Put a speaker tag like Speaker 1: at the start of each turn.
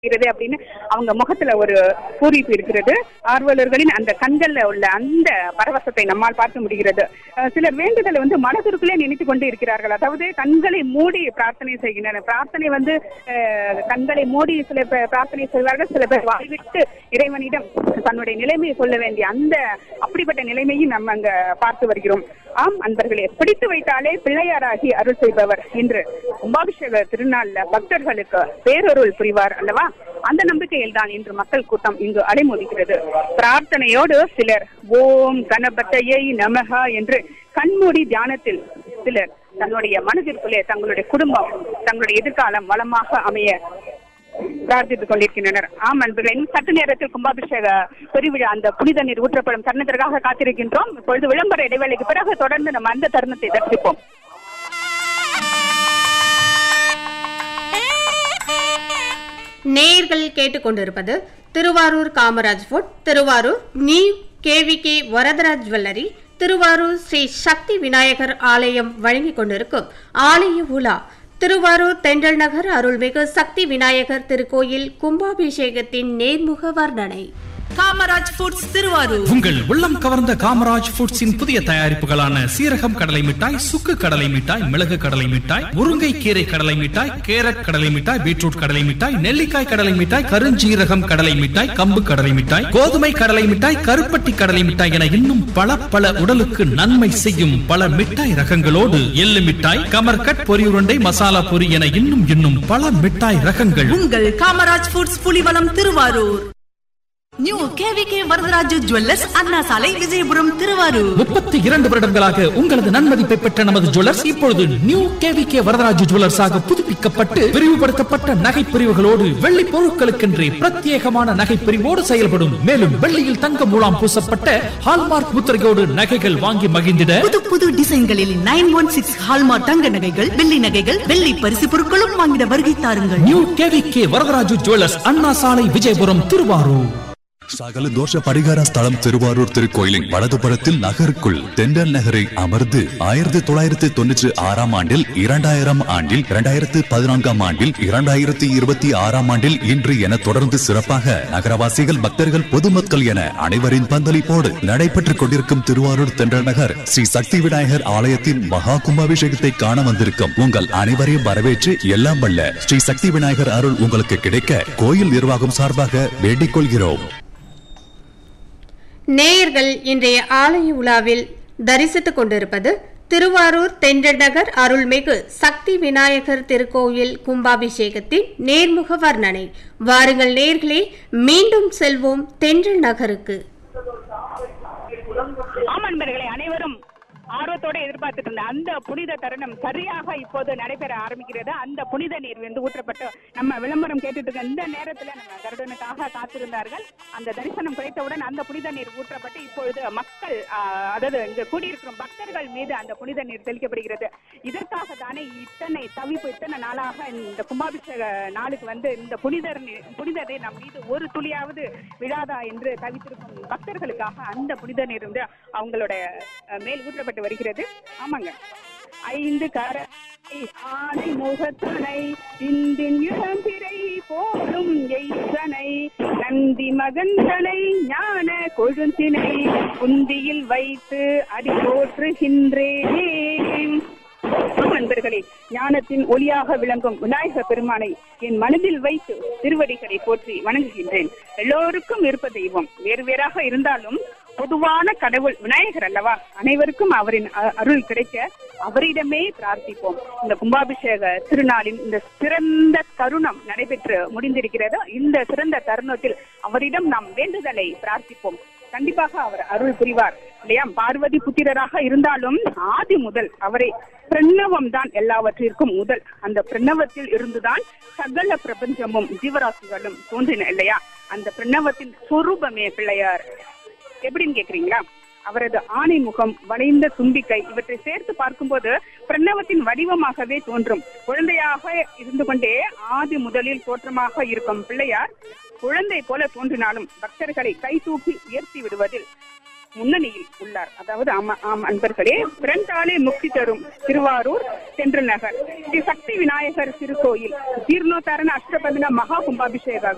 Speaker 1: இருக்கிறது அப்படின்னு அவங்க முகத்துல ஒரு பூரிப்பு இருக்கிறது ஆர்வலர்களின் அந்த கண்கள்ல உள்ள அந்த பரவசத்தை நம்மால் பார்க்க முடிகிறது அஹ் சிலர் வேண்டுதலை வந்து மனதிற்குள்ளே நினைத்து கொண்டு இருக்கிறார்கள் அதாவது கண்களை மூடி பிரார்த்தனை செய்கின்றனர் பிரார்த்தனை வந்து அஹ், கண்களை மூடி சில பேர் பிரார்த்தனை செய்வார்கள் சில பேர் வாய்விட்டு இறைவனிடம் தன்னுடைய நிலைமையை சொல்ல வேண்டிய அந்த அப்படிப்பட்ட நிலைமையும் நம்ம அங்க பார்த்து வருகிறோம் ஆம் அன்பர்களே பிடித்து வைத்தாலே பிள்ளையாராகி அருள் செய்பவர் இன்று கும்பாபிஷேக திருநாள்ல பக்தர்களுக்கு பேரருள் புரிவார் அல்லவா அந்த நம்பிக்கையில் தான் இன்று மக்கள் கூட்டம் இங்கு அலைமோதுகிறது பிரார்த்தனையோடு சிலர் ஓம் கணபத்தையை நமகா என்று கண்மூடி தியானத்தில் சிலர் தன்னுடைய மனதிற்குள்ளே தங்களுடைய குடும்பம் தங்களுடைய எதிர்காலம் வளமாக அமைய பிரார்த்தித்துக் கொண்டிருக்கின்றனர் ஆம் அன்பர்களே இன்னும் சற்று நேரத்தில் கும்பாபிஷேக பெருவிழா அந்த புனித நீர் ஊற்றப்படும் தருணத்திற்காக காத்திருக்கின்றோம் இப்பொழுது விளம்பர இடைவேளைக்கு பிறகு தொடர்ந்து நம்ம அந்த தருணத்தை தரிசிப்போம்
Speaker 2: நேயர்கள் கேட்டுக்கொண்டிருப்பது Tiruvarur Kamaraj food Tiruvarur new KVK Varadaraj jewellery Tiruvarur Shri Sakthi Vinayagar ஆலயம் வழங்கிக் கொண்டிருக்கும் ஆலய உலா திருவாரூர் தென்றல் நகர் அருள்மிகு சக்தி விநாயகர் திருக்கோயில் கும்பாபிஷேகத்தின் நேர்முக வர்ணனை
Speaker 3: காமராஜ் ஃபுட்ஸ் திருவாரூர்
Speaker 4: உங்கள் உள்ளம் கவர்ந்த காமராஜ் ஃபுட்ஸின் புதிய தயாரிப்புகளான சீரகம் கடலை மிட்டாய் சுக்கு கடலை மிட்டாய் மிளகு கடலை மிட்டாய் முருங்கை கீரை கடலை மிட்டாய் கேரட் கடலை மிட்டாய் பீட்ரூட் கடலை மிட்டாய் நெல்லிக்காய் கடலை மிட்டாய் கருஞ்சீரகம் கடலை மிட்டாய் கம்பு கடலை மிட்டாய் கோதுமை கடலை மிட்டாய் கருப்பட்டி கடலை மிட்டாய் என இன்னும் பல பல உடலுக்கு நன்மை செய்யும் பல மிட்டாய் ரகங்களோடு எள்ளு மிட்டாய் கமர்கட் பொரியுருண்டை மசாலா பொரி என இன்னும் இன்னும் பல மிட்டாய் ரகங்கள்
Speaker 3: உங்கள் Kamaraj foods Pulivalam Tiruvarur new KVK Varadaraju jewellers Anna சாலை விஜயபுரம் திருவாரூர்
Speaker 4: முப்பத்தி இரண்டு வருடங்களாக உங்களது நன்மதிப்பை பெற்ற நமது ஜுவல்லர்ஸ் இப்பொழுது நியூ கேவி கே வரதராஜு ஜுவல்லர்ஸாக புதுப்பிக்கப்பட்டு விரிவுபடுத்தப்பட்ட நகை பிரிவுகளோடு வெள்ளி பொருட்களுக்கென்றே பிரத்யேகமான நகை பிரிவோடு செயல்படும் மேலும் வெள்ளியில் தங்க மூலாம் பூசப்பட்ட ஹால்மார்க் முத்திரையோடு நகைகள் வாங்கி மகிழ்ந்திட
Speaker 3: புது புது டிசைன்களில் நைன் ஒன் சிக்ஸ் ஹால்மார்க் தங்க நகைகள் வெள்ளி நகைகள் வெள்ளி பரிசு பொருட்களும் வாங்கிட வருகை தாருங்கள்
Speaker 4: new KV K Varadaraju jewellers Anna சாலை விஜயபுரம் திருவாரூர்
Speaker 5: சகல தோஷ பரிகார ஸ்தலம் திருவாரூர் திருக்கோயிலின் வலதுபுறத்தில் நகருக்குள் தெண்டல் நகரை அமர்ந்து ஆயிரத்தி தொள்ளாயிரத்தி தொண்ணூற்றி ஆறாம் ஆண்டில் இரண்டாயிரம் ஆண்டில் இரண்டாயிரத்து பதினான்காம் ஆண்டில் இரண்டாயிரத்தி இருபத்தி ஆறாம் ஆண்டில் இன்று என தொடர்ந்து சிறப்பாக நகரவாசிகள் பக்தர்கள் பொதுமக்கள் என அனைவரின் பங்களிப்போடு நடைபெற்றுக் கொண்டிருக்கும் திருவாரூர் தென்றல் நகர் ஸ்ரீ சக்தி விநாயகர் ஆலயத்தின் மகா கும்பாபிஷேகத்தை காண வந்திருக்கும் உங்கள் அனைவரையும் வரவேற்று எல்லாம் வல்ல ஸ்ரீ சக்தி விநாயகர் அருள் உங்களுக்கு கிடைக்க கோயில் நிர்வாகம் சார்பாக வேண்டிக் கொள்கிறோம்
Speaker 2: நேயர்கள் இன்றைய ஆலய உலாவில் தரிசித்துக் கொண்டிருப்பது திருவாரூர் தென்றல் நகர் அருள்மிகு சக்தி விநாயகர் திருக்கோயில் கும்பாபிஷேகத்தின் நேர்முக வர்ணனை வாருங்கள் நேர்களே மீண்டும் செல்வோம் தென்றல் நகருக்கு
Speaker 1: ஆம் அன்பர்களே அனைவரும் ஆர்வத்தோட எதிர்பார்த்துட்டு இருந்த அந்த புனித தருணம் சரியாக இப்போது நடைபெற ஆரம்பிக்கிறது அந்த புனித நீர் வந்து ஊற்றப்பட்டு நம்ம விளம்பரம் கேட்டுட்டு இருக்க இந்த நேரத்துல நம்ம கருடனுக்காக காத்திருந்தார்கள் அந்த தரிசனம் கிடைத்தவுடன் அந்த புனித நீர் ஊற்றப்பட்டு இப்பொழுது மக்கள் ஆஹ், அதாவது இங்கு கூடியிருக்கும் பக்தர்கள் மீது அந்த புனித நீர் தெளிக்கப்படுகிறது இதற்காக தானே இத்தனை தவிப்பு இத்தனை நாளாக இந்த கும்பாபிஷேக நாளுக்கு வந்து இந்த புனிதர் நீர்- புனிதரை நம் மீது ஒரு துளியாவது விழாதா என்று தவித்திருக்கும் பக்தர்களுக்காக அந்த புனித நீர் வந்து அவங்களோட அஹ், மேல் ஊற்றப்பட்டு வருகிறது ஆமாங்க ஐந்து கர ஆனை முகத்தனை இந்தின் இளம்பிறை போலும் எய்சனை நந்தி மகந்தனை ஞான கொழுந்தினை குந்தியில் வைத்து அடி போற்றுகின்றேனே ஆம் நண்பர்களே ஞானத்தின் ஒளியாக விளங்கும் விநாயக பெருமானை என் மனதில் வைத்து திருவடிகளை போற்றி வணங்குகின்றேன் எல்லோருக்கும் இருப்ப தெய்வம் வேறு வேறாக இருந்தாலும் பொதுவான கடவுள் விநாயகர் அல்லவா அனைவருக்கும் அவரின் அ- அருள் கிடைக்க அவரிடமே பிரார்த்திப்போம் இந்த கும்பாபிஷேக திருநாளின் இந்த சிறந்த தருணம் நடைபெற்று முடிந்திருக்கிறது இந்த சிறந்த தருணத்தில் அவரிடம் நாம் வேண்டுதலை பிரார்த்திப்போம் கண்டிப்பாக அவர் அருள் புரிவார் இல்லையா பார்வதி புத்திரராக இருந்தாலும் ஆதி முதல் அவரை பிரணவம் தான் எல்லாவற்றிற்கும் முதல் அந்த பிரணவத்தில் இருந்துதான் சகல பிரபஞ்சமும் ஜீவராசிகளும் தோன்றின இல்லையா அந்த பிரணவத்தின் சொரூபமே பிள்ளையார் எப்படின்னு கேக்குறீங்களா அவரது ஆணை முகம் வளைந்த தும்பிக்கை இவற்றை சேர்த்து பார்க்கும்போது பிரணவத்தின் வடிவமாகவே தோன்றும் குழந்தையாக இருந்து கொண்டே ஆதி முதலில் தோற்றமாக இருக்கும் பிள்ளையார் குழந்தை போல தோன்றினாலும் பக்தர்களை கை தூக்கி உயர்த்தி விடுவதில் முன்னணியில் உள்ளார் அதாவது ஆமா ஆம் அன்பர்களே பிறந்தாலே முக்தி தரும் திருவாரூர் சென்று நகர் ஸ்ரீ சக்தி விநாயகர் திருக்கோயில் ஜீர்ணோத்தாரண அஷ்டபந்தன மகா கும்பாபிஷேக